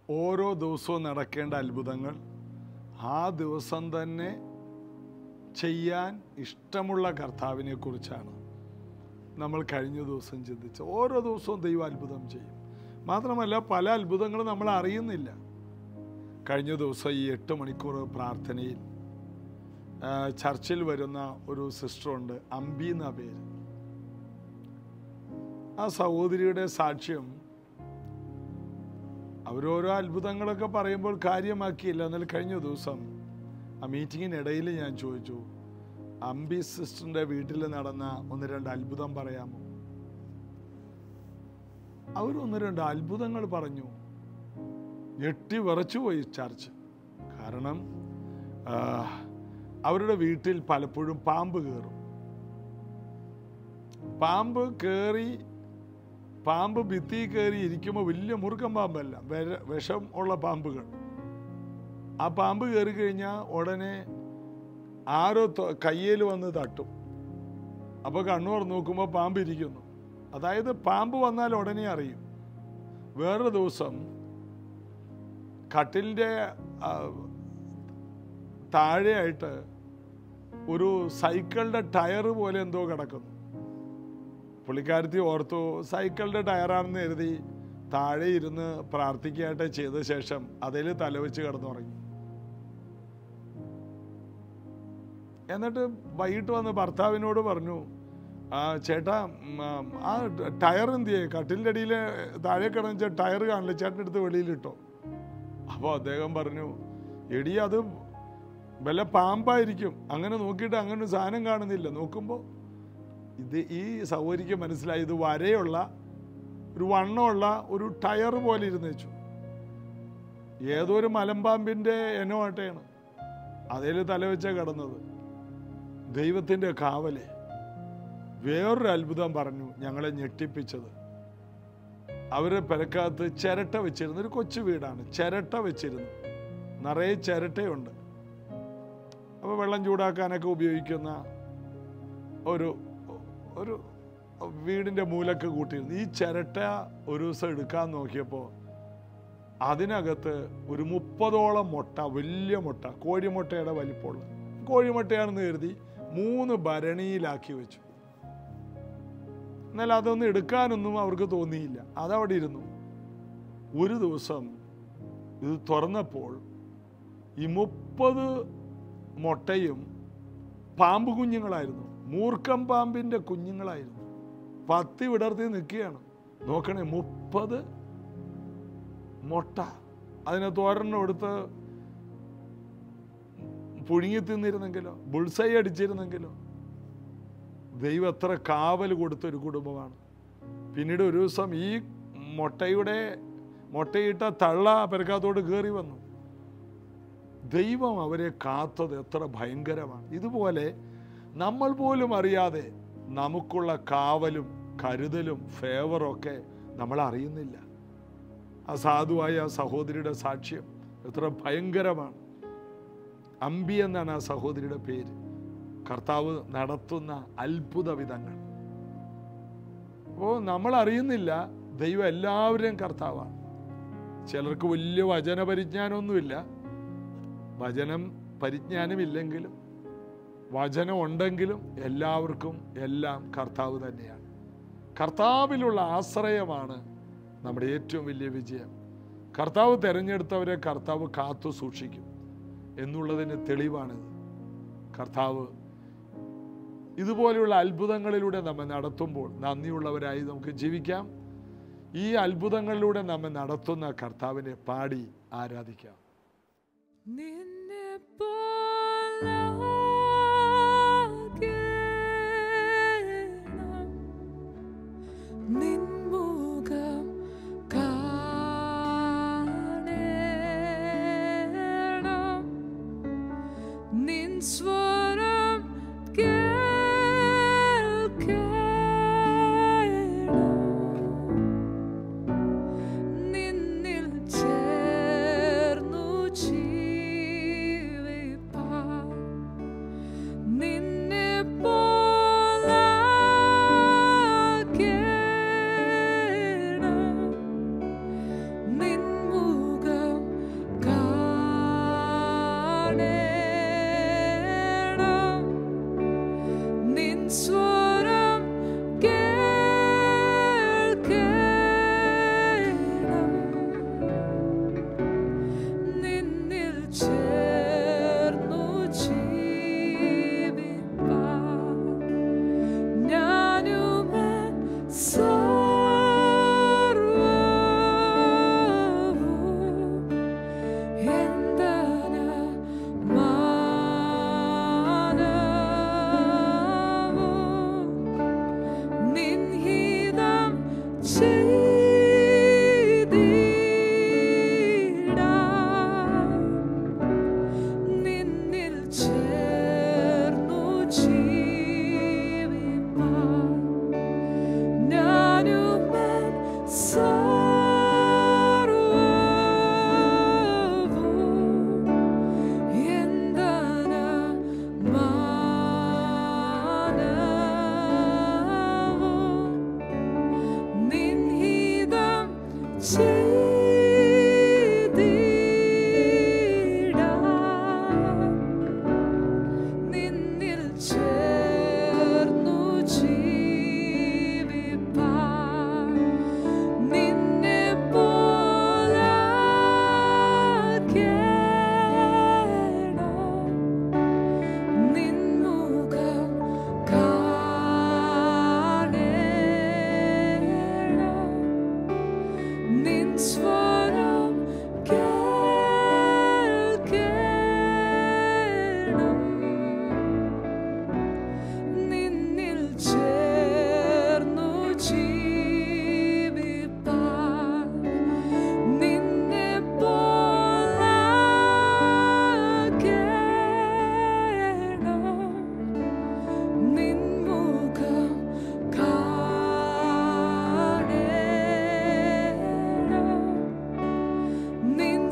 ഓരോ ദിവസവും നടക്കേണ്ട അത്ഭുതങ്ങൾ ആ ദിവസം തന്നെ ചെയ്യാൻ ഇഷ്ടമുള്ള കർത്താവിനെ കുറിച്ചാണ് നമ്മൾ കഴിഞ്ഞ ദിവസം ചിന്തിച്ചത് ഓരോ ദിവസവും ദൈവം അത്ഭുതം ചെയ്യും മാത്രമല്ല പല അത്ഭുതങ്ങളും നമ്മൾ അറിയുന്നില്ല കഴിഞ്ഞ ദിവസം ഈ എട്ട് മണിക്കൂർ പ്രാർത്ഥനയിൽ ആ, ചർച്ചിൽ വരുന്ന ഒരു സിസ്റ്ററുണ്ട് അമ്പി എന്ന പേര് ആ സഹോദരിയുടെ സാക്ഷ്യം അവരോരോ അത്ഭുതങ്ങളൊക്കെ പറയുമ്പോൾ കാര്യമാക്കിയില്ല എന്നാൽ കഴിഞ്ഞ ദിവസം ആ മീറ്റിങ്ങിനിടയിൽ ഞാൻ ചോദിച്ചു അമ്പി സിസ്റ്ററിന്റെ വീട്ടിൽ നടന്ന ഒന്ന് രണ്ട് അത്ഭുതം പറയാമോ അവർ ഒന്ന് രണ്ട് അത്ഭുതങ്ങൾ പറഞ്ഞു ഞെട്ടി വിറച്ചു പോയി ചർച്ച് കാരണം ആ, അവരുടെ വീട്ടിൽ പലപ്പോഴും പാമ്പ് കയറും പാമ്പ് കയറി പാമ്പ് ഭിത്തി കയറി ഇരിക്കുമ്പോൾ വലിയ മുറുക്കൻ പാമ്പല്ല വിര- വിഷം ഉള്ള പാമ്പുകൾ ആ പാമ്പ് കയറി കഴിഞ്ഞാൽ ഉടനെ ആരോ കയ്യിൽ വന്ന് തട്ടും അപ്പോൾ കണ്ണൂർ നോക്കുമ്പോൾ പാമ്പ് ഇരിക്കുന്നു അതായത് പാമ്പ് വന്നാൽ ഉടനെ അറിയും വേറൊരു ദിവസം കട്ടിലിൻ്റെ ആ, താഴെയായിട്ട് ഒരു സൈക്കിളിൻ്റെ ടയർ പോലെ എന്തോ കിടക്കുന്നു പുള്ളിക്കാരത്തി ഓർത്തു സൈക്കിളിൻ്റെ ടയറാണെന്ന് കരുതി താഴെ ഇരുന്ന് പ്രാർത്ഥിക്കായിട്ട് ചെയ്ത ശേഷം അതിൽ തലവെച്ച് കിടന്നുറങ്ങി എന്നിട്ട് വൈകിട്ട് വന്ന് ഭർത്താവിനോട് പറഞ്ഞു ആ ചേട്ടാ ഉം, ആ ടയർ എന്ത് ചെയ്യേ കട്ടിലിൻ്റെ അടിയിൽ താഴെ കിടന്ന ടയർ കാണില്ല ചേട്ടൻ എടുത്ത് വെളിയിലിട്ടോ അപ്പോൾ അദ്ദേഹം പറഞ്ഞു എടി അത് വല്ല പാമ്പായിരിക്കും അങ്ങനെ നോക്കിയിട്ട് അങ്ങനെ ഒരു സാധനം കാണുന്നില്ല നോക്കുമ്പോൾ ഇത് ഈ സൗകര്യക്ക് മനസ്സിലായി ഇത് വരയുള്ള ഒരു വണ്ണമുള്ള ഒരു ടയർ പോലെ ഇരുന്ന് വെച്ചു ഏതോ ഒരു മലമ്പാമ്പിൻ്റെ ഇനമായിട്ടാണ് അതിൽ തലവെച്ച കിടന്നത് ദൈവത്തിൻ്റെ കാവലെ വേറൊരു അത്ഭുതം പറഞ്ഞു ഞങ്ങളെ ഞെട്ടിപ്പിച്ചത് അവരുടെ പെരക്കകത്ത് ചിരട്ട വെച്ചിരുന്നു ഒരു കൊച്ചു വീടാണ് ചിരട്ട വെച്ചിരുന്നു നിറയെ ചിരട്ടയുണ്ട് അപ്പോൾ വെള്ളം ചൂടാക്കാനൊക്കെ ഉപയോഗിക്കുന്ന ഒരു ഒരു വീടിൻ്റെ മൂലക്ക് കൂട്ടിയിരുന്നു ഈ ചിരട്ട ഒരു ദിവസം എടുക്കാൻ നോക്കിയപ്പോൾ അതിനകത്ത് ഒരു മുപ്പതോളം മുട്ട വലിയ മുട്ട കോഴിമുട്ടയുടെ വലിപ്പമുള്ള കോഴിമുട്ടയാണെന്ന് കരുതി മൂന്ന് ഭരണിയിലാക്കി വെച്ചു എന്നാൽ അതൊന്നും എടുക്കാനൊന്നും അവർക്ക് തോന്നിയില്ല അതവിടെ ഇരുന്നു ഒരു ദിവസം ഇത് തുറന്നപ്പോൾ ഈ മുപ്പത് മുട്ടയും പാമ്പ് കുഞ്ഞുങ്ങളായിരുന്നു മൂർഖം പാമ്പിന്റെ കുഞ്ഞുങ്ങളായിരുന്നു പത്തി വിടർത്തി നിൽക്കുകയാണ് നോക്കണേ മുപ്പത് മുട്ട അതിനെ തോരണം എടുത്ത് പുഴുങ്ങി തിന്നിരുന്നെങ്കിലോ ബുൾസൈ അടിച്ചിരുന്നെങ്കിലോ ദൈവം എത്ര കാവൽ കൊടുത്തൊരു കുടുംബമാണ് പിന്നീട് ഒരു ദിവസം ഈ മുട്ടയുടെ മുട്ടയിട്ട തള്ള പെരക്കാത്തോട് കയറി വന്നു ദൈവം അവരെ കാത്തത് എത്ര ഭയങ്കരമാണ് ഇതുപോലെ നമ്മൾ പോലും അറിയാതെ നമുക്കുള്ള കാവലും കരുതലും ഫേവറും ഒക്കെ നമ്മൾ അറിയുന്നില്ല അസാധുവായ ആ സഹോദരിയുടെ സാക്ഷ്യം എത്ര ഭയങ്കരമാണ് അമ്പി എന്നാണ് ആ സഹോദരിയുടെ പേര് കർത്താവ് നടത്തുന്ന അത്ഭുത വിധങ്ങൾ അപ്പോൾ നമ്മൾ അറിയുന്നില്ല ദൈവം എല്ലാവരെയും കർത്താവാണ് ചിലർക്ക് വലിയ വചന പരിജ്ഞാനമൊന്നുമില്ല വചനം പരിജ്ഞാനമില്ലെങ്കിലും വചനം ഉണ്ടെങ്കിലും എല്ലാവർക്കും എല്ലാം കർത്താവ് തന്നെയാണ് കർത്താവിലുള്ള ആശ്രയമാണ് നമ്മുടെ ഏറ്റവും വലിയ വിജയം കർത്താവ് തിരഞ്ഞെടുത്തവരെ കർത്താവ് കാത്തു സൂക്ഷിക്കും എന്നുള്ളതിന് തെളിവാണിത് കർത്താവ് ഇതുപോലെയുള്ള അത്ഭുതങ്ങളിലൂടെ നമ്മെ നടത്തുമ്പോൾ നന്ദിയുള്ളവരായി നമുക്ക് ജീവിക്കാം ഈ അത്ഭുതങ്ങളിലൂടെ നമ്മെ നടത്തുന്ന കർത്താവിനെ പാടി ആരാധിക്കാം നിന്നെ പോലാകണം നിൻമുഖം കാണണം നിൻ സ്വരം കേൾക്കണം നിന്നിൽ ചേർന്നു ജീവിപ്പാൻ നിന്നെ പോലാകണം നിൻ മുഖം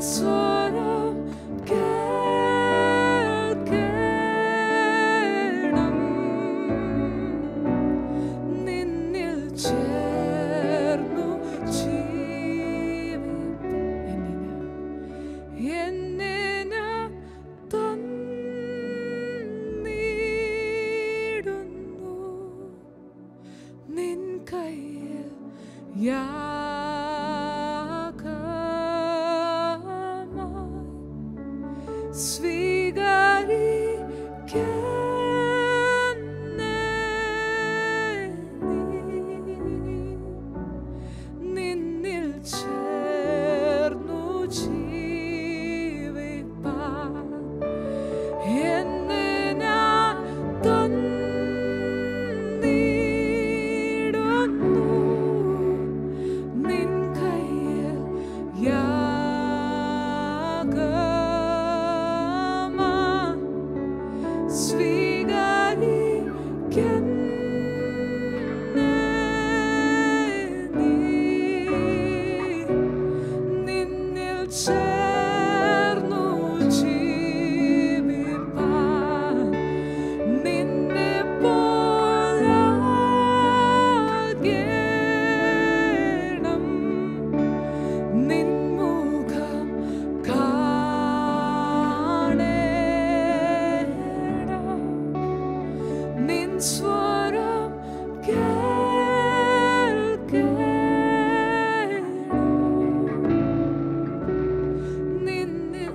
സ്വരം കേൾക്കണം നിന്നിൽ ചേർന്നു ജീവിപ്പ എന്നെ ഞാൻ തന്നിടുന്നു നിൻ കയ്യിൽ യാഗമായി സ്വീകരിക്കുന്നേ നിന്നിൽ ചേർന്നു ജീവിപ്പാൻ എന്നെ ഞാൻ തന്നിടുന്നു നിൻ കയ്യിൽ യാഗമായി നിന്നിൽ ചേർന്നു ജീവിപ്പാൻ നിന്നെ പോലാകേണം നിൻമുഖം കാണേണം നിൻ സ്വരം കേൾക്കണം നിന്നിൽ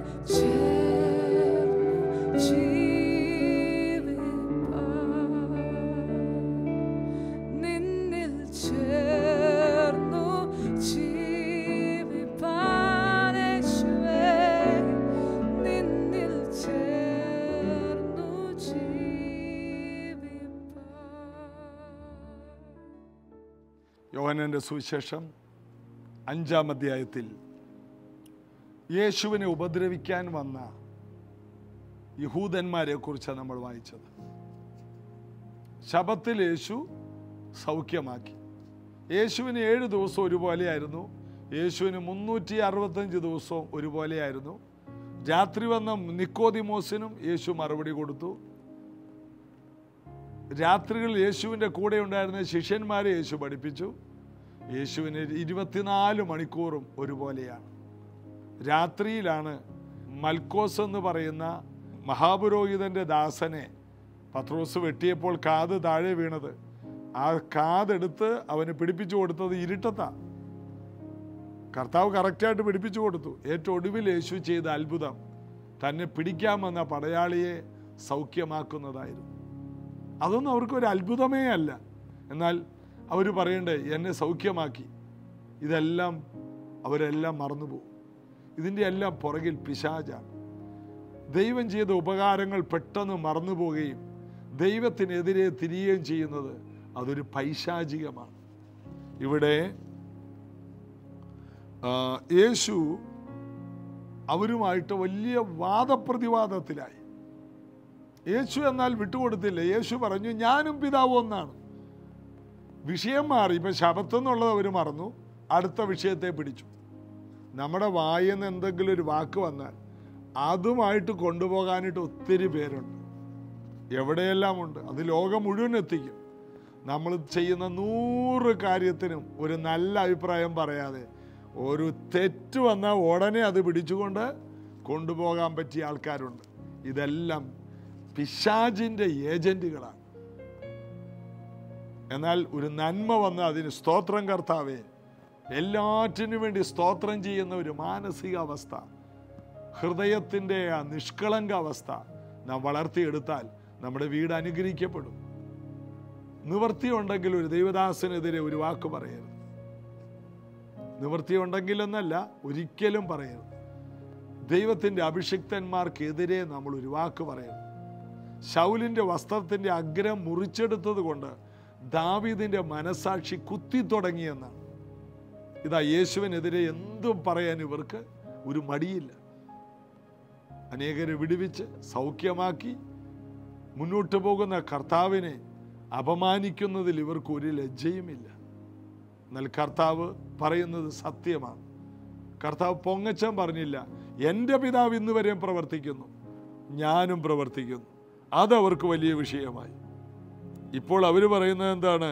ചേർന്നു ജീവിപ്പാൻ നിന്നിൽ ചേർന്നു ജീവിപ്പാൻ യേശുവേ നിന്നിൽ ചേർന്നു ജീവിപ്പാൻ യോഹനന്റെ സുവിശേഷം അഞ്ചാം അധ്യായത്തിൽ യേശുവിനെ ഉപദ്രവിക്കാൻ വന്ന യഹൂദന്മാരെ കുറിച്ചാണ് നമ്മൾ വായിച്ചത് ശബത്തിൽ യേശു സൗഖ്യമാക്കി യേശുവിന് ഏഴ് ദിവസം ഒരുപോലെയായിരുന്നു യേശുവിന് മുന്നൂറ്റി അറുപത്തഞ്ച് ദിവസവും ഒരുപോലെയായിരുന്നു രാത്രി വന്ന നിക്കോദിമോസിനും യേശു മറുപടി കൊടുത്തു രാത്രികളിൽ യേശുവിൻ്റെ കൂടെ ഉണ്ടായിരുന്ന ശിഷ്യന്മാരെ യേശു പഠിപ്പിച്ചു യേശുവിന് ഇരുപത്തിനാല് മണിക്കൂറും ഒരുപോലെയാണ് രാത്രിയിലാണ് മൽക്കോസ് എന്ന് പറയുന്ന മഹാപുരോഹിതന്റെ ദാസനെ പത്രോസ് വെട്ടിയപ്പോൾ കാത് താഴെ വീണത് ആ കാതെടുത്ത് അവന് പിടിപ്പിച്ചു കൊടുത്തത് ഇരുട്ടത്താ കർത്താവ് കറക്റ്റായിട്ട് പിടിപ്പിച്ചു കൊടുത്തു ഏറ്റവും ഒടുവിൽ യേശു ചെയ്ത അത്ഭുതം തന്നെ പിടിക്കാമെന്ന പടയാളിയെ സൗഖ്യമാക്കുന്നതായിരുന്നു അതൊന്നും അവർക്ക് ഒരു അത്ഭുതമേ അല്ല എന്നാൽ അവർ പറയണ്ടേ എന്നെ സൗഖ്യമാക്കി ഇതെല്ലാം അവരെല്ലാം മറന്നുപോകും ഇതിൻ്റെ എല്ലാം പുറകിൽ പിശാചാണ് ദൈവം ചെയ്ത ഉപകാരങ്ങൾ പെട്ടെന്ന് മറന്നുപോവുകയും ദൈവത്തിനെതിരെ തിരിയുകയും ചെയ്യുന്നത് അതൊരു പൈശാചികമാണ് ഇവിടെ ആ, യേശു അവരുമായിട്ട് വലിയ വാദപ്രതിവാദത്തിലായി യേശു എന്നാൽ വിട്ടുകൊടുത്തില്ല യേശു പറഞ്ഞു ഞാനും പിതാവും ഒന്നാണ് വിഷയം മാറി ഇപ്പം ശബത്തെന്നുള്ളത് അവർ മറന്നു അടുത്ത വിഷയത്തെ പിടിച്ചു നമ്മുടെ വായെന്ന് എന്തെങ്കിലും ഒരു വാക്ക് വന്നാൽ അതുമായിട്ട് കൊണ്ടുപോകാനായിട്ട് ഒത്തിരി പേരുണ്ട് എവിടെയെല്ലാം ഉണ്ട് അത് ലോകം മുഴുവൻ എത്തിക്കും നമ്മൾ ചെയ്യുന്ന നൂറ് കാര്യത്തിനും ഒരു നല്ല അഭിപ്രായം പറയാതെ ഒരു തെറ്റ് വന്നാൽ ഉടനെ അത് പിടിച്ചുകൊണ്ട് കൊണ്ടുപോകാൻ പറ്റിയ ആൾക്കാരുണ്ട് ഇതെല്ലാം പിശാജിൻ്റെ ഏജന്റുകളാണ് എന്നാൽ ഒരു നന്മ വന്ന് അതിന് സ്തോത്രം കർത്താവേ എല്ലാറ്റിനും വേണ്ടി സ്തോത്രം ചെയ്യുന്ന ഒരു മാനസികാവസ്ഥ ഹൃദയത്തിൻ്റെ ആ നിഷ്കളങ്ക അവസ്ഥ നാം വളർത്തിയെടുത്താൽ നമ്മുടെ വീട് അനുഗ്രഹിക്കപ്പെടും നിവൃത്തിയുണ്ടെങ്കിൽ ഒരു ദൈവദാസനെതിരെ ഒരു വാക്ക് പറയരുത് നിവൃത്തിയുണ്ടെങ്കിലെന്നല്ല ഒരിക്കലും പറയരുത് ദൈവത്തിൻ്റെ അഭിഷിക്തന്മാർക്കെതിരെ നമ്മൾ ഒരു വാക്ക് പറയരുത് ശൗലിൻ്റെ വസ്ത്രത്തിൻ്റെ അഗ്രം മുറിച്ചെടുത്തത് കൊണ്ട് ദാവീദിൻ്റെ മനസാക്ഷി കുത്തി തുടങ്ങിയെന്നാണ് ഇതാ യേശുവിനെതിരെ എന്തും പറയാൻ ഇവർക്ക് ഒരു മടിയില്ല അനേകരെ വിടുവിച്ച് സൗഖ്യമാക്കി മുന്നോട്ട് പോകുന്ന കർത്താവിനെ അപമാനിക്കുന്നതിൽ ഇവർക്ക് ഒരു ലജ്ജയുമില്ല എന്നാൽ കർത്താവ് പറയുന്നത് സത്യമാണ് കർത്താവ് പൊങ്ങച്ചം പറഞ്ഞില്ല എൻ്റെ പിതാവ് ഇന്ന് വരെയും പ്രവർത്തിക്കുന്നു ഞാനും പ്രവർത്തിക്കുന്നു അതവർക്ക് വലിയ വിഷയമായി ഇപ്പോൾ അവർ പറയുന്നത് എന്താണ്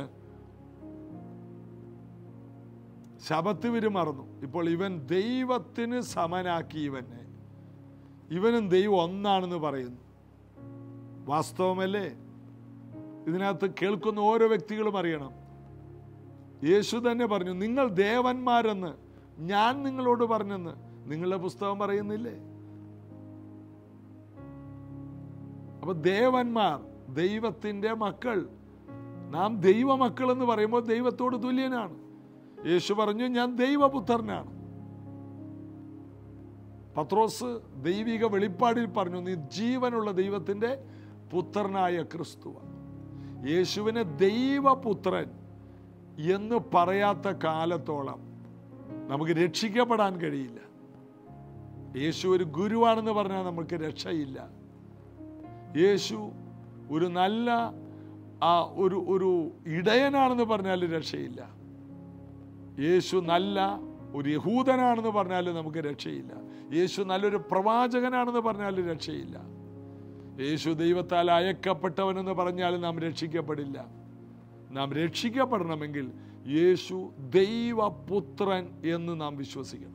ശബത്ത് ഇവര് മറന്നു ഇപ്പോൾ ഇവൻ ദൈവത്തിന് സമനാക്കി ഇവനെ ഇവനും ദൈവം ഒന്നാണെന്ന് പറയുന്നു വാസ്തവമല്ലേ ഇതിനകത്ത് കേൾക്കുന്ന ഓരോ വ്യക്തികളും അറിയണം യേശു തന്നെ പറഞ്ഞു നിങ്ങൾ ദേവന്മാരെന്ന് ഞാൻ നിങ്ങളോട് പറഞ്ഞെന്ന് നിങ്ങളുടെ പുസ്തകം പറയുന്നില്ലേ അപ്പൊ ദേവന്മാർ ദൈവത്തിൻ്റെ മക്കൾ നാം ദൈവമക്കൾ എന്ന് പറയുമ്പോൾ ദൈവത്തോട് തുല്യനാണ് യേശു പറഞ്ഞു ഞാൻ ദൈവപുത്രനാണ് പത്രോസ് ദൈവിക വെളിപ്പാടിൽ പറഞ്ഞു നീ ജീവനുള്ള ദൈവത്തിൻ്റെ പുത്രനായ ക്രിസ്തുവാണ് യേശുവിനെ ദൈവപുത്രൻ എന്ന് പറയാത്ത കാലത്തോളം നമുക്ക് രക്ഷിക്കപ്പെടാൻ കഴിയില്ല യേശു ഒരു ഗുരുവാണെന്ന് പറഞ്ഞാൽ നമുക്ക് രക്ഷയില്ല യേശു ഒരു നല്ല ആ ഒരു ഒരു ഇടയനാണെന്ന് പറഞ്ഞാൽ രക്ഷയില്ല യേശു നല്ല ഒരു യഹൂദനാണെന്ന് പറഞ്ഞാൽ നമുക്ക് രക്ഷയില്ല യേശു നല്ലൊരു പ്രവാചകനാണെന്ന് പറഞ്ഞാൽ രക്ഷയില്ല യേശു ദൈവത്താൽ അയക്കപ്പെട്ടവനെന്ന് പറഞ്ഞാൽ നാം രക്ഷിക്കപ്പെടില്ല നാം രക്ഷിക്കപ്പെടണമെങ്കിൽ യേശു ദൈവപുത്രൻ എന്ന് നാം വിശ്വസിക്കണം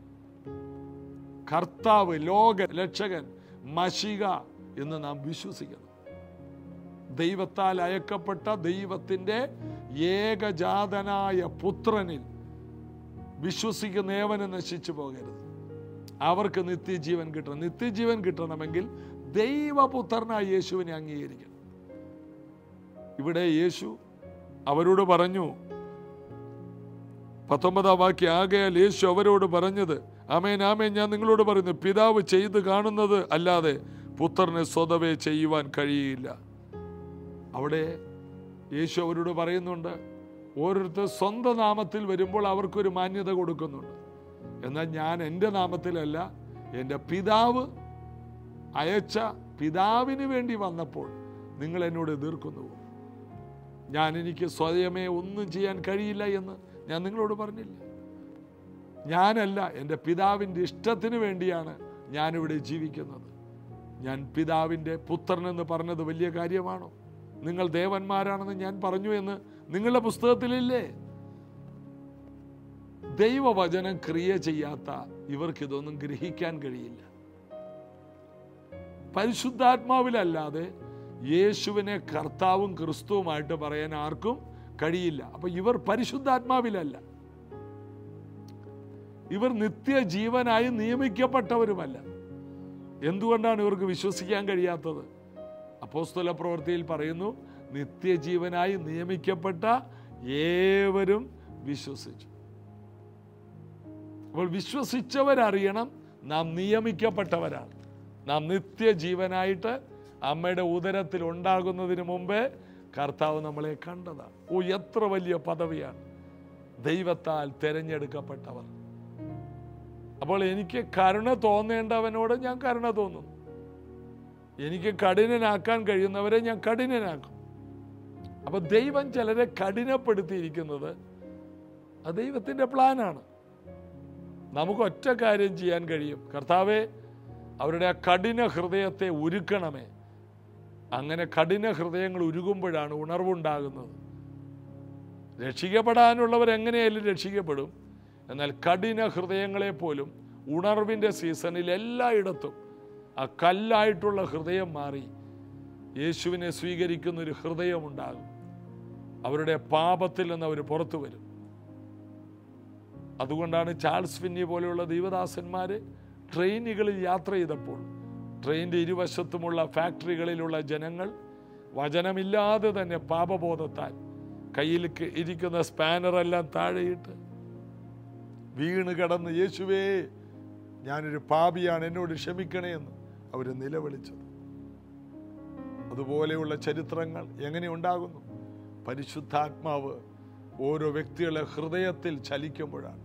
കർത്താവ് ലോക രക്ഷകൻ മഷിക എന്ന് നാം വിശ്വസിക്കണം ദൈവത്താൽ അയക്കപ്പെട്ട ദൈവത്തിൻ്റെ ഏകജാതനായ പുത്രനിൽ വിശ്വസിക്കുന്ന ഏവനും നശിച്ചു പോകരുത് അവർക്ക് നിത്യജീവൻ കിട്ടണം നിത്യജീവൻ കിട്ടണമെങ്കിൽ ദൈവപുത്രനായ യേശുവിനെ അംഗീകരിക്കണം ഇവിടെ യേശു അവരോട് പറഞ്ഞു പത്തൊമ്പതാം വാക്യം ആകയാൽ യേശു അവരോട് പറഞ്ഞത് ആമേൻ ആമേൻ ഞാൻ നിങ്ങളോട് പറയുന്നു പിതാവ് ചെയ്ത് കാണുന്നത് അല്ലാതെ പുത്രന് സ്വതവേ ചെയ്യുവാൻ കഴിയില്ല അവിടെ യേശു അവരോട് പറയുന്നുണ്ട് ഓരോരുത്തർ സ്വന്തം നാമത്തിൽ വരുമ്പോൾ അവർക്കൊരു മാന്യത കൊടുക്കുന്നുണ്ട് എന്നാൽ ഞാൻ എൻ്റെ നാമത്തിലല്ല എൻ്റെ പിതാവ് അയച്ച പിതാവിന് വേണ്ടി വന്നപ്പോൾ നിങ്ങൾ എന്നോട് എതിർക്കുന്നു ഞാൻ എനിക്ക് സ്വയമേ ഒന്നും ചെയ്യാൻ കഴിയില്ല എന്ന് ഞാൻ നിങ്ങളോട് പറഞ്ഞില്ല ഞാനല്ല എൻ്റെ പിതാവിൻ്റെ ഇഷ്ടത്തിന് വേണ്ടിയാണ് ഞാനിവിടെ ജീവിക്കുന്നത് ഞാൻ പിതാവിൻ്റെ പുത്രനെന്ന് പറഞ്ഞത് വലിയ കാര്യമാണോ നിങ്ങൾ ദേവന്മാരാണെന്ന് ഞാൻ പറഞ്ഞു എന്ന് നിങ്ങളുടെ പുസ്തകത്തിലില്ലേ ദൈവവചനം ക്രിയ ചെയ്യാത്ത ഇവർക്കിതൊന്നും ഗ്രഹിക്കാൻ കഴിയില്ല പരിശുദ്ധാത്മാവിലല്ലാതെ യേശുവിനെ കർത്താവും ക്രിസ്തുവുമായിട്ട് പറയാൻ ആർക്കും കഴിയില്ല അപ്പൊ ഇവർ പരിശുദ്ധാത്മാവിലല്ല ഇവർ നിത്യജീവനായി നിയമിക്കപ്പെട്ടവരുമല്ല എന്തുകൊണ്ടാണ് ഇവർക്ക് വിശ്വസിക്കാൻ കഴിയാത്തത് അപ്പോസ്തല പ്രവൃത്തിയിൽ പറയുന്നു നിത്യജീവനായി നിയമിക്കപ്പെട്ട ഏവരും വിശ്വസിച്ചു അപ്പോൾ വിശ്വസിച്ചവരറിയണം നാം നിയമിക്കപ്പെട്ടവരാണ് നാം നിത്യജീവനായിട്ട് അമ്മയുടെ ഉദരത്തിൽ ഉണ്ടാകുന്നതിന് മുമ്പേ കർത്താവ് നമ്മളെ കണ്ടതാണ് ഓ എത്ര വലിയ പദവിയാണ് ദൈവത്താൽ തിരഞ്ഞെടുക്കപ്പെട്ടവർ അപ്പോൾ എനിക്ക് കരുണ തോന്നേണ്ടവനോട് ഞാൻ കരുണ തോന്നുന്നു എനിക്ക് കഠിനനാക്കാൻ കഴിയുന്നവരെ ഞാൻ കഠിനനാക്കും അപ്പൊ ദൈവം ചിലരെ കഠിനപ്പെടുത്തിയിരിക്കുന്നത് അത് ദൈവത്തിന്റെ പ്ലാനാണ് നമുക്ക് ഒറ്റ കാര്യം ചെയ്യാൻ കഴിയും കർത്താവെ അവരുടെ ആ കഠിന ഹൃദയത്തെ ഉരുക്കണമേ അങ്ങനെ കഠിന ഹൃദയങ്ങൾ ഉരുകുമ്പോഴാണ് ഉണർവുണ്ടാകുന്നത് രക്ഷിക്കപ്പെടാനുള്ളവർ എങ്ങനെയായാലും രക്ഷിക്കപ്പെടും എന്നാൽ കഠിന ഹൃദയങ്ങളെ പോലും ഉണർവിൻ്റെ സീസണിൽ എല്ലായിടത്തും ആ കല്ലായിട്ടുള്ള ഹൃദയം മാറി യേശുവിനെ സ്വീകരിക്കുന്ന ഒരു ഹൃദയമുണ്ടാകും അവരുടെ പാപത്തിൽ നിന്ന് അവർ പുറത്തു വരും അതുകൊണ്ടാണ് ചാൾസ് ഫിന്നി പോലെയുള്ള ദൈവദാസന്മാർ ട്രെയിനുകളിൽ യാത്ര ചെയ്തപ്പോൾ ട്രെയിനിൻ്റെ ഇരുവശത്തുമുള്ള ഫാക്ടറികളിലുള്ള ജനങ്ങൾ വചനമില്ലാതെ തന്നെ പാപബോധത്താൽ കയ്യിൽ ക- ഇരിക്കുന്ന സ്പാനറെല്ലാം താഴെയിട്ട് വീണ് കിടന്ന് യേശുവേ ഞാനൊരു പാപിയാണ് എന്നോട് ക്ഷമിക്കണേ എന്ന് അവർ നിലവിളിച്ചത് അതുപോലെയുള്ള ചരിത്രങ്ങൾ എങ്ങനെ ഉണ്ടാകുന്നു പരിശുദ്ധാത്മാവ് ഓരോ വ്യക്തികളുടെ ഹൃദയത്തിൽ ചലിക്കുമ്പോഴാണ്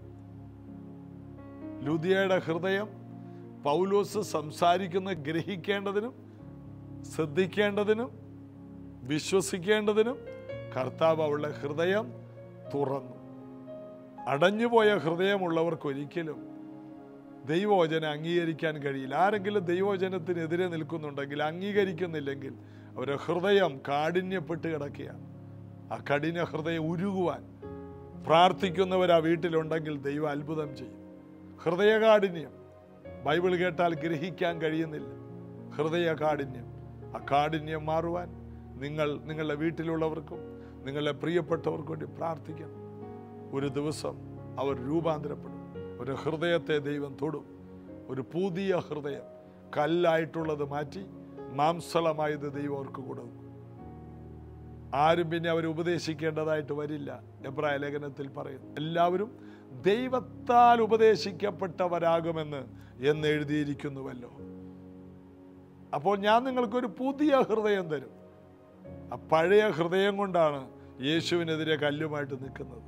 ലുദിയയുടെ ഹൃദയം പൗലോസ് സംസാരിക്കുന്ന ഗ്രഹിക്കേണ്ടതിനും ശ്രദ്ധിക്കേണ്ടതിനും വിശ്വസിക്കേണ്ടതിനും കർത്താവ് അവളുടെ ഹൃദയം തുറന്നു അടഞ്ഞുപോയ ഹൃദയമുള്ളവർക്ക് ഒരിക്കലും ദൈവവചനം അംഗീകരിക്കാൻ കഴിയില്ല ആരെങ്കിലും ദൈവവചനത്തിനെതിരെ നിൽക്കുന്നുണ്ടെങ്കിൽ അംഗീകരിക്കുന്നില്ലെങ്കിൽ അവരുടെ ഹൃദയം കാഠിന്യപ്പെട്ട് കിടക്കുകയാണ് ആ കഠിന ഹൃദയം ഉരുകുവാൻ പ്രാർത്ഥിക്കുന്നവർ ആ വീട്ടിലുണ്ടെങ്കിൽ ദൈവം അത്ഭുതം ചെയ്യും ഹൃദയകാഠിന്യം ബൈബിൾ കേട്ടാൽ ഗ്രഹിക്കാൻ കഴിയുന്നില്ല ഹൃദയകാഠിന്യം ആ കാഠിന്യം മാറുവാൻ നിങ്ങൾ നിങ്ങളുടെ വീട്ടിലുള്ളവർക്കും നിങ്ങളുടെ പ്രിയപ്പെട്ടവർക്കും വേണ്ടി പ്രാർത്ഥിക്കണം ഒരു ദിവസം അവർ രൂപാന്തരപ്പെടും ഒരു ഹൃദയത്തെ ദൈവം തൊടും ഒരു പുതിയ ഹൃദയം കല്ലായിട്ടുള്ളത് മാറ്റി മാംസളമായത് ദൈവം അവർക്ക് കൊടുക്കും ആരും പിന്നെ അവർ ഉപദേശിക്കേണ്ടതായിട്ട് വരില്ല എബ്രായ ലേഖനത്തിൽ പറയുന്നു എല്ലാവരും ദൈവത്താൽ ഉപദേശിക്കപ്പെട്ടവരാകുമെന്ന് എന്ന് എഴുതിയിരിക്കുന്നുവല്ലോ അപ്പോൾ ഞാൻ നിങ്ങൾക്കൊരു പുതിയ ഹൃദയം തരും ആ പഴയ ഹൃദയം കൊണ്ടാണ് യേശുവിനെതിരെ കല്ലുമായിട്ട് നിൽക്കുന്നത്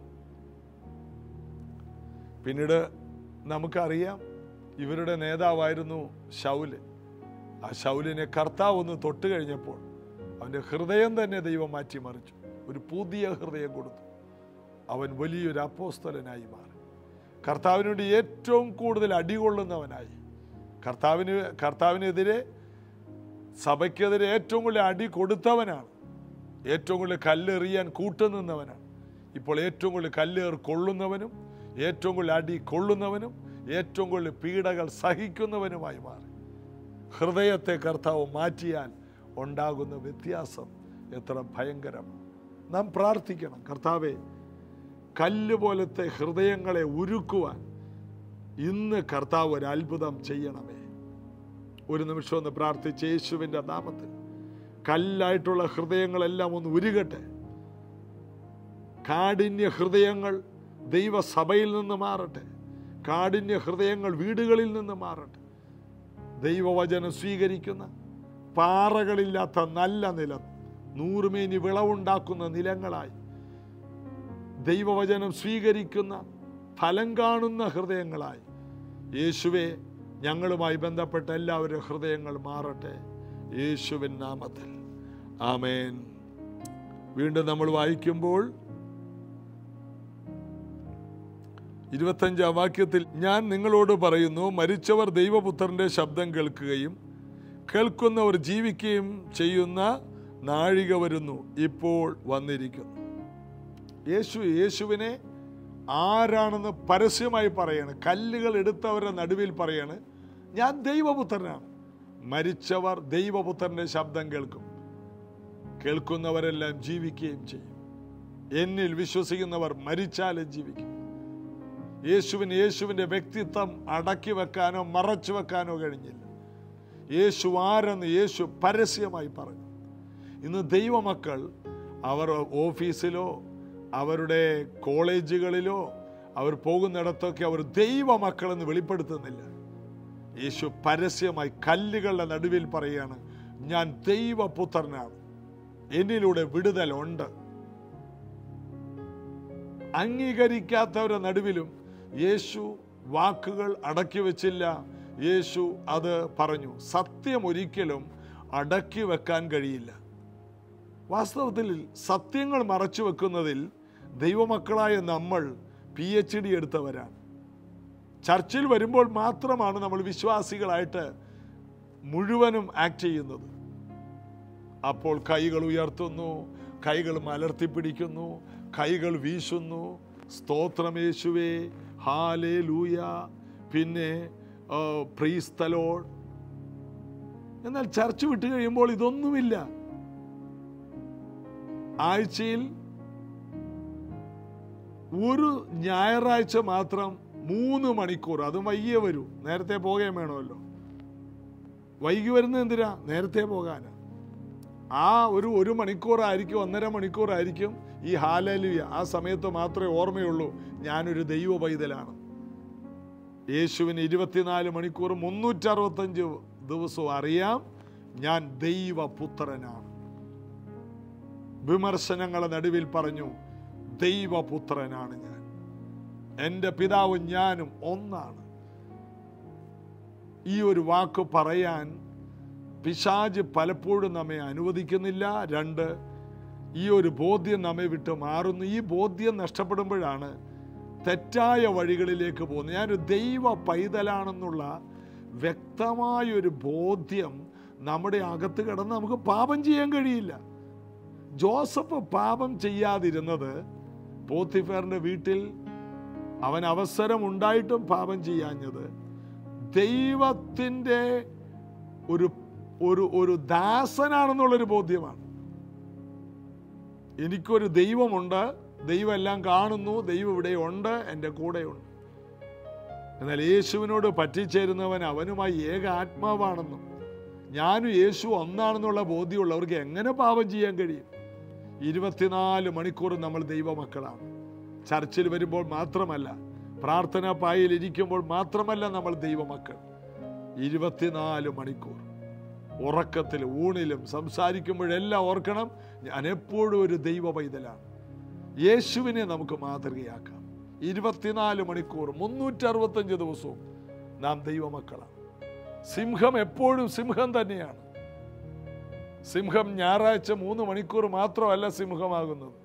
പിന്നീട് നമുക്കറിയാം ഇവരുടെ നേതാവായിരുന്നു ശൗല് ആ ശൗലിനെ കർത്താവ് ഒന്ന് തൊട്ട് കഴിഞ്ഞപ്പോൾ അവൻ്റെ ഹൃദയം തന്നെ ദൈവം മാറ്റിമറിച്ചു ഒരു പുതിയ ഹൃദയം കൊടുത്തു അവൻ വലിയൊരു അപ്പോസ്തലനായി മാറി കർത്താവിന് വേണ്ടി ഏറ്റവും കൂടുതൽ അടികൊള്ളുന്നവനായി കർത്താവിന് കർത്താവിനെതിരെ സഭയ്ക്കെതിരെ ഏറ്റവും കൂടുതൽ അടി കൊടുത്തവനാണ് ഏറ്റവും കൂടുതൽ കല്ലെറിയാൻ കൂട്ടുനിന്നവനാണ് ഇപ്പോൾ ഏറ്റവും കൂടുതൽ കല്ലേർ കൊള്ളുന്നവനും ഏറ്റവും കൂടുതൽ അടി കൊള്ളുന്നവനും ഏറ്റവും കൂടുതൽ പീഡകൾ സഹിക്കുന്നവനുമായി മാറി ഹൃദയത്തെ കർത്താവ് മാറ്റിയാൽ ഉണ്ടാകുന്ന വ്യത്യാസം എത്ര ഭയങ്കരമാണ് നാം പ്രാർത്ഥിക്കണം കർത്താവെ കല്ല് പോലത്തെ ഹൃദയങ്ങളെ ഉരുക്കുവാൻ ഇന്ന് കർത്താവ് ഒരു അത്ഭുതം ചെയ്യണമേ ഒരു നിമിഷം ഒന്ന് പ്രാർത്ഥിച്ച് യേശുവിൻ്റെ നാമത്തിൽ കല്ലായിട്ടുള്ള ഹൃദയങ്ങളെല്ലാം ഒന്ന് ഉരുകട്ടെ കാഠിന്യ ഹൃദയങ്ങൾ ദൈവസഭയിൽ നിന്ന് മാറട്ടെ കാഠിന്യ ഹൃദയങ്ങൾ വീടുകളിൽ നിന്ന് മാറട്ടെ ദൈവവചനം സ്വീകരിക്കുന്ന പാറകളില്ലാത്ത നല്ല നിലം നൂറുമേനി വിളവുണ്ടാക്കുന്ന നിലങ്ങളായി ദൈവവചനം സ്വീകരിക്കുന്ന ഫലം കാണുന്ന ഹൃദയങ്ങളായി യേശുവെ ഞങ്ങളുമായി ബന്ധപ്പെട്ട എല്ലാവരും ഹൃദയങ്ങൾ മാറട്ടെ യേശുവിൻ നാമത്തിൽ ആമേൻ വീണ്ടും നമ്മൾ വായിക്കുമ്പോൾ ഇരുപത്തഞ്ചാം വാക്യത്തിൽ ഞാൻ നിങ്ങളോട് പറയുന്നു മരിച്ചവർ ദൈവപുത്രന്റെ ശബ്ദം കേൾക്കുകയും കേൾക്കുന്നവർ ജീവിക്കുകയും ചെയ്യുന്ന നാഴിക വരുന്നു ഇപ്പോൾ വന്നിരിക്കുന്നു യേശു യേശുവിനെ ആരാണെന്ന് പരസ്യമായി പറയാണ് കല്ലുകൾ എടുത്തവരുടെ നടുവിൽ പറയാണ് ഞാൻ ദൈവപുത്രനാണ് മരിച്ചവർ ദൈവപുത്രന്റെ ശബ്ദം കേൾക്കും കേൾക്കുന്നവരെല്ലാം ജീവിക്കുകയും ചെയ്യും എന്നിൽ വിശ്വസിക്കുന്നവർ മരിച്ചാലും ജീവിക്കും യേശുവിന് യേശുവിൻ്റെ വ്യക്തിത്വം അടക്കി വെക്കാനോ മറച്ചു വെക്കാനോ കഴിഞ്ഞില്ല യേശു ആരെന്ന് യേശു പരസ്യമായി പറഞ്ഞു ഇന്ന് ദൈവമക്കൾ അവർ ഓഫീസിലോ അവരുടെ കോളേജുകളിലോ അവർ പോകുന്നിടത്തൊക്കെ അവർ ദൈവമക്കളെന്ന് വെളിപ്പെടുത്തുന്നില്ല യേശു പരസ്യമായി കല്ലുകളുടെ നടുവിൽ പറയുകയാണ് ഞാൻ ദൈവപുത്രനാണ് എന്നിലൂടെ വിടുതലുണ്ട് അംഗീകരിക്കാത്തവരുടെ നടുവിലും യേശു വാക്കുകൾ അടക്കി വെച്ചില്ല യേശു അത് പറഞ്ഞു സത്യം ഒരിക്കലും അടക്കി വെക്കാൻ കഴിയില്ല വാസ്തവത്തിൽ സത്യങ്ങൾ മറച്ചു വെക്കുന്നതിൽ ദൈവമക്കളായ നമ്മൾ പി എച്ച് ഡി എടുത്തവരാണ് ചർച്ചിൽ വരുമ്പോൾ മാത്രമാണ് നമ്മൾ വിശ്വാസികളായിട്ട് മുഴുവനും ആക്ട് ചെയ്യുന്നത് അപ്പോൾ കൈകൾ ഉയർത്തുന്നു കൈകൾ മലർത്തിപ്പിടിക്കുന്നു കൈകൾ വീശുന്നു സ്തോത്രം യേശുവേ ഹാലേ ലൂയ പിന്നെ പ്രീസ്തലോൾ എന്നാൽ ചർച്ച് വിട്ട് കഴിയുമ്പോൾ ഇതൊന്നുമില്ല ആഴ്ചയിൽ ഒരു ഞായറാഴ്ച മാത്രം മൂന്ന് മണിക്കൂർ അതും വൈകിയേ വരൂ നേരത്തെ പോകുകയും വേണമല്ലോ വൈകി വരുന്നത് എന്തിനാ നേരത്തെ പോകാനാ ആ ഒരു ഒരു മണിക്കൂറായിരിക്കും ഒന്നര മണിക്കൂറായിരിക്കും ഈ ഹാലലിയ ആ സമയത്ത് മാത്രമേ ഓർമ്മയുള്ളൂ ഞാനൊരു ദൈവ പൈതലാണ് യേശുവിന് ഇരുപത്തിനാല് മണിക്കൂർ മുന്നൂറ്ററുപത്തഞ്ച് ദിവസവും അറിയാം ഞാൻ ദൈവപുത്രനാണ് വിമർശനങ്ങളെ നടുവിൽ പറഞ്ഞു ദൈവപുത്രനാണ് ഞാൻ എൻ്റെ പിതാവും ഞാനും ഒന്നാണ് ഈ ഒരു വാക്ക് പറയാൻ പിശാജ് പലപ്പോഴും നമ്മെ അനുവദിക്കുന്നില്ല രണ്ട് ഈ ഒരു ബോധ്യം നമ്മെ വിട്ട് മാറുന്നു ഈ ബോധ്യം നഷ്ടപ്പെടുമ്പോഴാണ് തെറ്റായ വഴികളിലേക്ക് പോകുന്നു ഞാനൊരു ദൈവ പൈതലാണെന്നുള്ള വ്യക്തമായൊരു ബോധ്യം നമ്മുടെ അകത്ത് കിടന്ന് നമുക്ക് പാപം ചെയ്യാൻ കഴിയില്ല ജോസഫ് പാപം ചെയ്യാതിരുന്നത് പോത്തിഫറിന്റെ വീട്ടിൽ അവൻ അവസരം ഉണ്ടായിട്ടും പാപം ചെയ്യാഞ്ഞത് ദൈവത്തിൻ്റെ ഒരു ഒരു ഒരു ദാസനാണെന്നുള്ളൊരു ബോധ്യമാണ് എനിക്കൊരു ദൈവമുണ്ട് ദൈവം എല്ലാം കാണുന്നു ദൈവം ഇവിടെ ഉണ്ട് എൻ്റെ കൂടെയുണ്ട് എന്നാൽ യേശുവിനോട് പറ്റിച്ചേരുന്നവൻ അവനുമായി ഏക ആത്മാവാണെന്നും ഞാനും യേശു ഒന്നാണെന്നുള്ള ബോധ്യമുള്ളവർക്ക് എങ്ങനെ പാപം ചെയ്യാൻ കഴിയും ഇരുപത്തിനാല് മണിക്കൂർ നമ്മൾ ദൈവമക്കളാണ് ചർച്ചിൽ വരുമ്പോൾ മാത്രമല്ല പ്രാർത്ഥനാ പായിൽ ഇരിക്കുമ്പോൾ മാത്രമല്ല നമ്മൾ ദൈവമക്കൾ ഇരുപത്തിനാല് മണിക്കൂർ ഉറക്കത്തിൽ ഊണിലും സംസാരിക്കുമ്പോഴെല്ലാം ഓർക്കണം ഞാൻ എപ്പോഴും ഒരു ദൈവ പൈതലാണ് യേശുവിനെ നമുക്ക് മാതൃകയാക്കാം ഇരുപത്തിനാല് മണിക്കൂർ മുന്നൂറ്റി അറുപത്തഞ്ച് ദിവസവും നാം ദൈവമക്കളാണ് സിംഹം എപ്പോഴും സിംഹം തന്നെയാണ് സിംഹം ഞായറാഴ്ച മൂന്ന് മണിക്കൂർ മാത്രമല്ല സിംഹമാകുന്നത്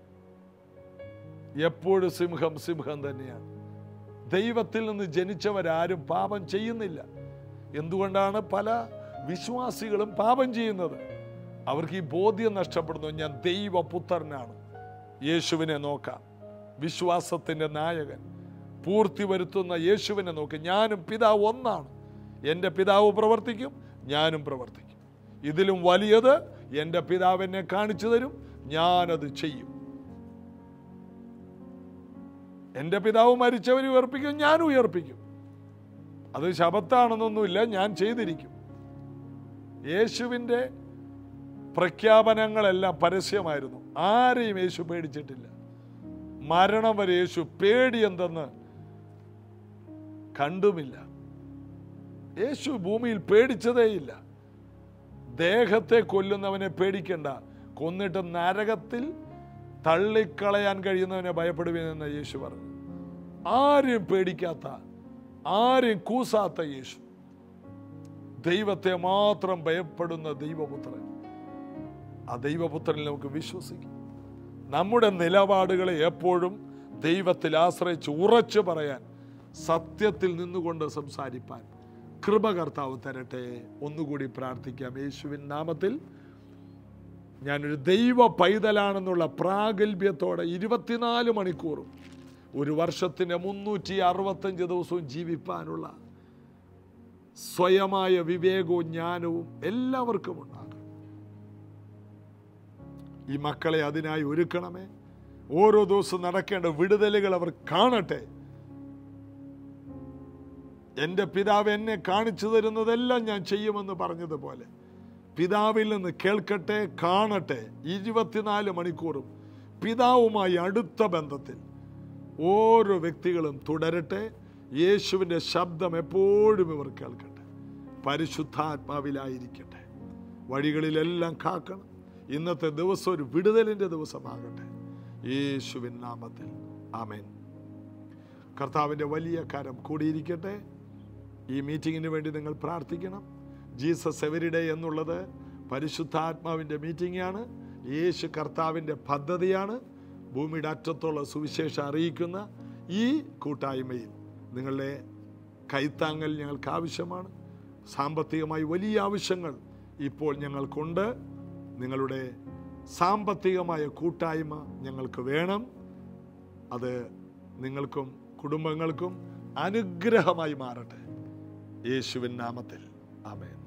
എപ്പോഴും സിംഹം സിംഹം തന്നെയാണ് ദൈവത്തിൽ നിന്ന് ജനിച്ചവരാരും പാപം ചെയ്യുന്നില്ല എന്തുകൊണ്ടാണ് പല വിശ്വാസികളും പാപം ചെയ്യുന്നത് അവർക്ക് ഈ ബോധ്യം നഷ്ടപ്പെടുന്നു ഞാൻ ദൈവപുത്രനാണ് യേശുവിനെ നോക്കാം വിശ്വാസത്തിൻ്റെ നായകൻ പൂർത്തി വരുത്തുന്ന യേശുവിനെ നോക്കി ഞാനും പിതാവ് ഒന്നാണ് എൻ്റെ പിതാവ് പ്രവർത്തിക്കും ഞാനും പ്രവർത്തിക്കും ഇതിലും വലിയത് എൻ്റെ പിതാവ് എന്നെ കാണിച്ചു തരും ഞാനത് ചെയ്യും എൻ്റെ പിതാവ് മരിച്ചവരെ ഉയർപ്പിക്കും ഞാൻ ഉയർപ്പിക്കും അത് ശബത്താണെന്നൊന്നുമില്ല ഞാൻ ചെയ്തിരിക്കും യേശുവിൻ്റെ പ്രഖ്യാപനങ്ങളെല്ലാം പരസ്യമായിരുന്നു ആരെയും യേശു പേടിച്ചിട്ടില്ല മരണം വരെ യേശു പേടി എന്തെന്ന് കണ്ടുമില്ല യേശു ഭൂമിയിൽ പേടിച്ചതേയില്ല ദേഹത്തെ കൊല്ലുന്നവനെ പേടിക്കണ്ട കൊന്നിട്ട് നരകത്തിൽ തള്ളിക്കളയാൻ കഴിയുന്നവനെ ഭയപ്പെടുവീനെന്ന് യേശു പറഞ്ഞു ആരെയും പേടിക്കാത്ത ആരെയും കൂസാത്ത യേശു ദൈവത്തെ മാത്രം ഭയപ്പെടുന്ന ദൈവപുത്രൻ ആ ദൈവപുത്രനിൽ നമുക്ക് വിശ്വസിക്കാം നമ്മുടെ നിലപാടുകളെ എപ്പോഴും ദൈവത്തിൽ ആശ്രയിച്ച് ഉറച്ചു പറയാൻ സത്യത്തിൽ നിന്നുകൊണ്ട് സംസാരിപ്പാൻ കൃപ കർത്താവ് തരട്ടെ ഒന്നുകൂടി പ്രാർത്ഥിക്കാം യേശുവിൻ നാമത്തിൽ ഞാനൊരു ദൈവ പൈതലാണെന്നുള്ള പ്രാഗൽഭ്യത്തോടെ ഇരുപത്തിനാല് മണിക്കൂറും ഒരു വർഷത്തിൻ്റെ മുന്നൂറ്റി അറുപത്തഞ്ച് ദിവസവും ജീവിപ്പാനുള്ള സ്വയമായ വിവേകവും ജ്ഞാനവും എല്ലാവർക്കും ഉണ്ടാകും ഈ മക്കളെ അതിനായി ഒരുക്കണമേ ഓരോ ദിവസവും നടക്കേണ്ട വിടുതലുകൾ അവർ കാണട്ടെ എൻ്റെ പിതാവ് എന്നെ കാണിച്ചു തരുന്നതെല്ലാം ഞാൻ ചെയ്യുമെന്ന് പറഞ്ഞതുപോലെ പിതാവിൽ നിന്ന് കേൾക്കട്ടെ കാണട്ടെ ഇരുപത്തിനാല് മണിക്കൂറും പിതാവുമായി അടുത്ത ബന്ധത്തിൽ ഓരോ വ്യക്തികളും തുടരട്ടെ യേശുവിൻ്റെ ശബ്ദം എപ്പോഴും ഇവർ കേൾക്കട്ടെ പരിശുദ്ധാത്മാവിലായിരിക്കട്ടെ വഴികളിലെല്ലാം കാക്കണം ഇന്നത്തെ ദിവസം ഒരു വിടുതലിൻ്റെ ദിവസമാകട്ടെ യേശുവിൻ നാമത്തിൽ ആമേൻ കർത്താവിൻ്റെ വലിയ കരം കൂടിയിരിക്കട്ടെ ഈ മീറ്റിങ്ങിന് വേണ്ടി നിങ്ങൾ പ്രാർത്ഥിക്കണം ജീസസ് എവരിഡേ എന്നുള്ളത് പരിശുദ്ധാത്മാവിൻ്റെ മീറ്റിംഗാണ് യേശു കർത്താവിൻ്റെ പദ്ധതിയാണ് ഭൂമിയുടെ അറ്റത്തുള്ള സുവിശേഷം അറിയിക്കുന്ന ഈ കൂട്ടായ്മയിൽ നിങ്ങളുടെ കൈത്താങ്ങൽ ഞങ്ങൾക്ക് ആവശ്യമാണ് സാമ്പത്തികമായി വലിയ ആവശ്യങ്ങൾ ഇപ്പോൾ ഞങ്ങൾക്കുണ്ട് നിങ്ങളുടെ സാമ്പത്തികമായ കൂട്ടായ്മ ഞങ്ങൾക്ക് വേണം അത് നിങ്ങൾക്കും കുടുംബങ്ങൾക്കും അനുഗ്രഹമായി മാറട്ടെ യേശുവിൻ നാമത്തിൽ ആമേൻ